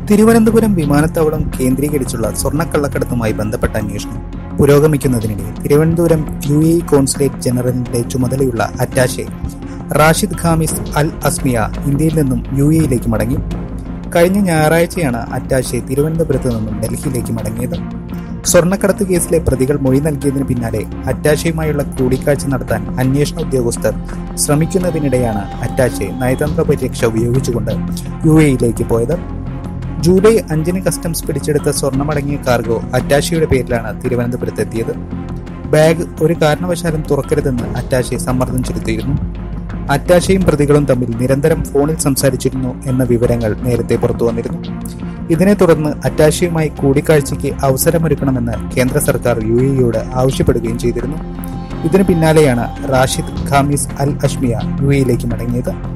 തിരുവനന്തപുരം വിമാനത്താവളം കേന്ദ്രീകരിച്ചുള്ള സ്വർണ്ണക്കള്ളക്കടത്തുമായി ബന്ധപ്പെട്ട അന്വേഷണം പുരോഗമിക്കുന്നതിനിടെ തിരുവനന്തപുരം യു എ കോൺസുലേറ്റ് ജനറലിന്റെ ചുമതലയുള്ള attache Rashid Khamis Al Asmiya ഇന്ത്യയിൽ നിന്നും യു എയിലേക്ക് മടങ്ങി കഴിഞ്ഞ ഞായറാഴ്ചയാണ് അറ്റാഷെ തിരുവനന്തപുരത്ത് നിന്നും ഡൽഹിയിലേക്ക് മടങ്ങിയത് സ്വർണ്ണക്കടത്ത് കേസിലെ പ്രതികൾ മൊഴി നൽകിയതിന് പിന്നാലെ അറ്റാഷയുമായുള്ള കൂടിക്കാഴ്ച നടത്താൻ അന്വേഷണ ഉദ്യോഗസ്ഥർ ശ്രമിക്കുന്നതിനിടെയാണ് അറ്റാഷെ നയതന്ത്ര പരിരക്ഷ ഉപയോഗിച്ചുകൊണ്ട് യു എയിലേക്ക് പോയത് ജൂലൈ അഞ്ചിന് കസ്റ്റംസ് പിടിച്ചെടുത്ത സ്വർണമടങ്ങിയ കാർഗോ അറ്റാഷയുടെ പേരിലാണ് തിരുവനന്തപുരത്ത് എത്തിയത് ബാഗ് ഒരു കാരണവശാലും തുറക്കരുതെന്ന് അറ്റാഷെ സമ്മർദ്ദം ചെലുത്തിയിരുന്നു അറ്റാഷയും പ്രതികളും തമ്മിൽ നിരന്തരം ഫോണിൽ സംസാരിച്ചിരുന്നു എന്ന വിവരങ്ങൾ നേരത്തെ പുറത്തു വന്നിരുന്നു ഇതിനെ തുടർന്ന് അറ്റാഷയുമായി കൂടിക്കാഴ്ചയ്ക്ക് അവസരമൊരുക്കണമെന്ന് കേന്ദ്ര സർക്കാർ യു എയോട് ആവശ്യപ്പെടുകയും ചെയ്തിരുന്നു ഇതിനു പിന്നാലെയാണ് Rashid Khamis Al Ashmiya U എയിലേക്ക് മടങ്ങിയത്